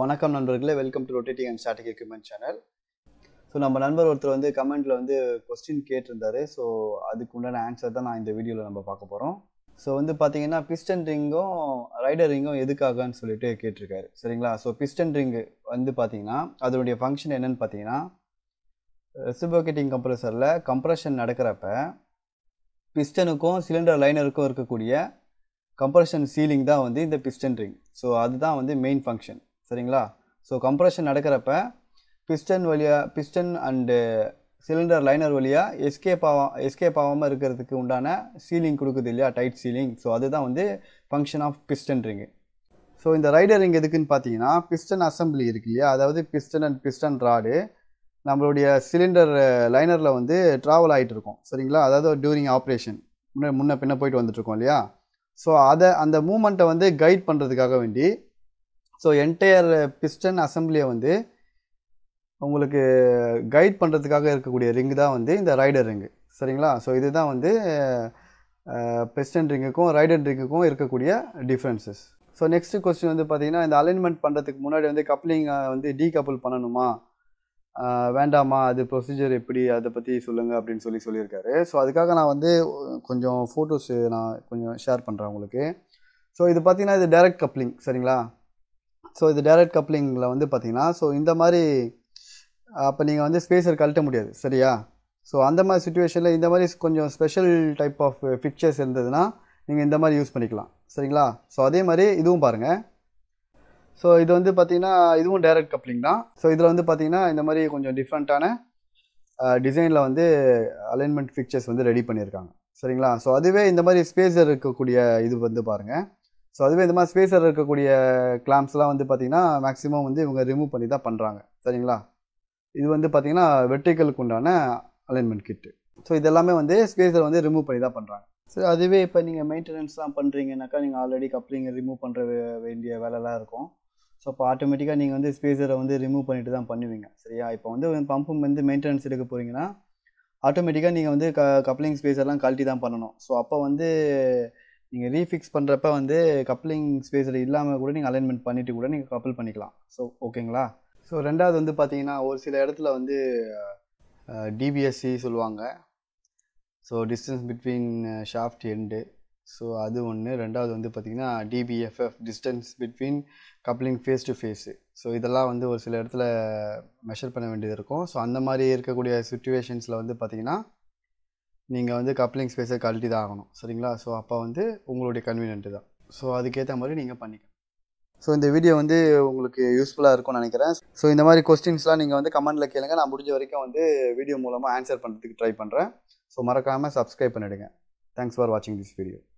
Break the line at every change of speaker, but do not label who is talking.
வணக்கம் நண்பர்களே welcome to rotating and static equipment channel so நம்ம நண்பர் ஒருத்தர் வந்து கமெண்ட்டில் வந்து கொஸ்டின் கேட்டிருந்தாரு ஸோ அதுக்கு உண்டான ஆன்சர் தான் நான் இந்த வீடியோவில் நம்ம பார்க்க போகிறோம் ஸோ வந்து பார்த்தீங்கன்னா பிஸ்டன் ரிங்கும் ரைடர் ரிங்கும் எதுக்காகன்னு சொல்லிட்டு கேட்டிருக்காரு சரிங்களா ஸோ பிஸ்டன் ரிங்கு வந்து பார்த்தீங்கன்னா அதனுடைய ஃபங்க்ஷன் என்னன்னு பார்த்தீங்கன்னா ரெசிபோகேட்டிங் கம்ப்ரஸரில் கம்ப்ரஷன் நடக்கிறப்ப பிஸ்டனுக்கும் சிலிண்டர் லைனருக்கும் இருக்கக்கூடிய கம்ப்ரஷன் சீலிங் தான் வந்து இந்த பிஸ்டன் ரிங் ஸோ அதுதான் வந்து மெயின் ஃபங்க்ஷன் சரிங்களா ஸோ கம்ப்ரஷன் நடக்கிறப்ப பிஸ்டன் வழியாக பிஸ்டன் அண்டு சிலிண்டர் லைனர் வழியாக எஸ்கேப் ஆகா எஸ்கேப் ஆகாமல் இருக்கிறதுக்கு உண்டான சீலிங் கொடுக்குது இல்லையா டைட் சீலிங் ஸோ அதுதான் வந்து function of piston ring so இந்த ரைடர் ரிங் எதுக்குன்னு பார்த்தீங்கன்னா பிஸ்டன் அசம்பிளி இருக்கு இல்லையா அதாவது பிஸ்டன் அண்ட் பிஸ்டன் ராடு நம்மளுடைய சிலிண்டர் லைனரில் வந்து ட்ராவல் ஆகிட்டு இருக்கும் சரிங்களா அதாவது டியூரிங் ஆப்ரேஷன் முன்ன முன்ன பின்ன போயிட்டு வந்துட்டுருக்கோம் இல்லையா ஸோ அதை அந்த மூமெண்ட்டை வந்து கைட் பண்ணுறதுக்காக வேண்டி ஸோ என்டையர் பிஸ்டன் அசம்பிளியை வந்து உங்களுக்கு கைட் பண்ணுறதுக்காக இருக்கக்கூடிய ரிங்கு தான் வந்து இந்த ரைடர் ரிங்கு சரிங்களா ஸோ இதுதான் வந்து பிஸ்டன் ரிங்குக்கும் ரைடர் ரிங்குக்கும் இருக்கக்கூடிய டிஃப்ரென்சஸ் ஸோ நெக்ஸ்ட் கொஸ்டின் வந்து பார்த்தீங்கன்னா இந்த அலைன்மெண்ட் பண்ணுறதுக்கு முன்னாடி வந்து கப்ளிங் வந்து டீகப்புள் பண்ணணுமா ஆஹ் வேண்டாமா அது ப்ரொசீஜர் எப்படி அதை பற்றி சொல்லுங்கள் அப்படின்னு சொல்லி சொல்லியிருக்காரு ஸோ அதுக்காக நான் வந்து கொஞ்சம் ஃபோட்டோஸ் நான் கொஞ்சம் ஷேர் பண்ணுறேன் உங்களுக்கு ஸோ இது பார்த்தீங்கன்னா இது டைரக்ட் கப்ளிங் சரிங்களா ஸோ இது டைரக்ட் கப்ளிங்கில் வந்து பார்த்தீங்கன்னா ஸோ இந்த மாதிரி அப்போ நீங்கள் வந்து ஸ்பேசர் கழட்ட முடியாது சரியா ஸோ அந்த மாதிரி சுச்சுவேஷனில் இந்த மாதிரி கொஞ்சம் ஸ்பெஷல் டைப் ஆஃப் ஃபிக்சர்ஸ் இருந்ததுன்னா நீங்கள் இந்த மாதிரி யூஸ் பண்ணிக்கலாம் சரிங்களா ஸோ அதே மாதிரி இதுவும் பாருங்கள் ஸோ இது வந்து பார்த்தீங்கன்னா இதுவும் டைரக்ட் கப்ளிங் தான் ஸோ இதில் வந்து பார்த்தீங்கன்னா இந்த மாதிரி கொஞ்சம் டிஃப்ரெண்ட்டான டிசைனில் வந்து அலைன்மெண்ட் ஃபிக்சர்ஸ் வந்து ரெடி பண்ணியிருக்காங்க சரிங்களா ஸோ அதுவே இந்த மாதிரி ஸ்பேசர் இருக்கக்கூடிய இது வந்து பாருங்கள் ஸோ அதுவே இந்த மாதிரி ஸ்பேசர் இருக்கக்கூடிய கிளாம்ஸ்லாம் வந்து பார்த்தீங்கன்னா மேக்ஸிமம் வந்து இவங்க ரிமூவ் பண்ணி தான் பண்ணுறாங்க சரிங்களா இது வந்து பார்த்தீங்கன்னா வெர்டிக்கலுக்கு உண்டான அலைன்மெண்ட் கிட்டு ஸோ இதெல்லாமே வந்து ஸ்பேசர் வந்து ரிமூவ் பண்ணி தான் பண்ணுறாங்க சரி அதுவே இப்போ நீங்கள் மெயின்டெனன்ஸ்லாம் பண்ணுறீங்கனாக்கா நீங்கள் ஆல்ரெடி கப்ளிங் ரிமூவ் பண்ணுற வேண்டிய வேலைலாம் இருக்கும் ஸோ அப்போ ஆட்டோமேட்டிக்காக நீங்கள் வந்து ஸ்பேசரை வந்து ரிமூவ் பண்ணிட்டு தான் பண்ணுவீங்க சரியா இப்போ வந்து பம்பு வந்து மெயின்டெனன்ஸ் எடுக்க போகிறீங்கன்னா ஆட்டோமேட்டிக்காக நீங்கள் வந்து க கப்ளிங் ஸ்பேசர்லாம் கழட்டி தான் பண்ணணும் ஸோ அப்போ வந்து நீங்கள் ரீஃபிக்ஸ் பண்ணுறப்ப வந்து கப்ளிங் ஸ்பேசர் இல்லாமல் கூட நீங்கள் அலைன்மெண்ட் பண்ணிவிட்டு கூட நீங்கள் கப்பல் பண்ணிக்கலாம் ஸோ ஓகேங்களா ஸோ ரெண்டாவது வந்து பார்த்தீங்கன்னா ஒரு சில இடத்துல வந்து டிபிஎஸ்சி சொல்லுவாங்க so distance between shaft end so அது ஒன்று ரெண்டாவது வந்து பார்த்திங்கன்னா DBFF distance between coupling face to face so இதெல்லாம் வந்து ஒரு சில இடத்துல மெஷர் பண்ண வேண்டியது இருக்கும் ஸோ அந்த மாதிரி இருக்கக்கூடிய சுச்சுவேஷன்ஸில் வந்து பார்த்திங்கன்னா நீங்கள் வந்து கப்ளிங் ஸ்பேஸை கழட்டி தான் ஆகணும் சரிங்களா ஸோ அப்போ வந்து உங்களுடைய கன்வீனியன்ட்டு தான் ஸோ அதுக்கேற்ற மாதிரி நீங்கள் பண்ணிக்கணும் ஸோ இந்த வீடியோ வந்து உங்களுக்கு யூஸ்ஃபுல்லாக இருக்கும்னு நினைக்கிறேன் ஸோ இந்த மாதிரி கொஸ்டின்ஸ்லாம் நீங்கள் வந்து கமெண்ட்டில் கேளுங்க நான் முடிஞ்ச வரைக்கும் வந்து வீடியோ மூலமாக ஆன்சர் பண்ணுறதுக்கு ட்ரை பண்ணுறேன் ஸோ மறக்காமல் சப்ஸ்கிரைப் பண்ணிவிடுங்க தேங்க்ஸ் ஃபார் வாட்சிங் திஸ் வீடியோ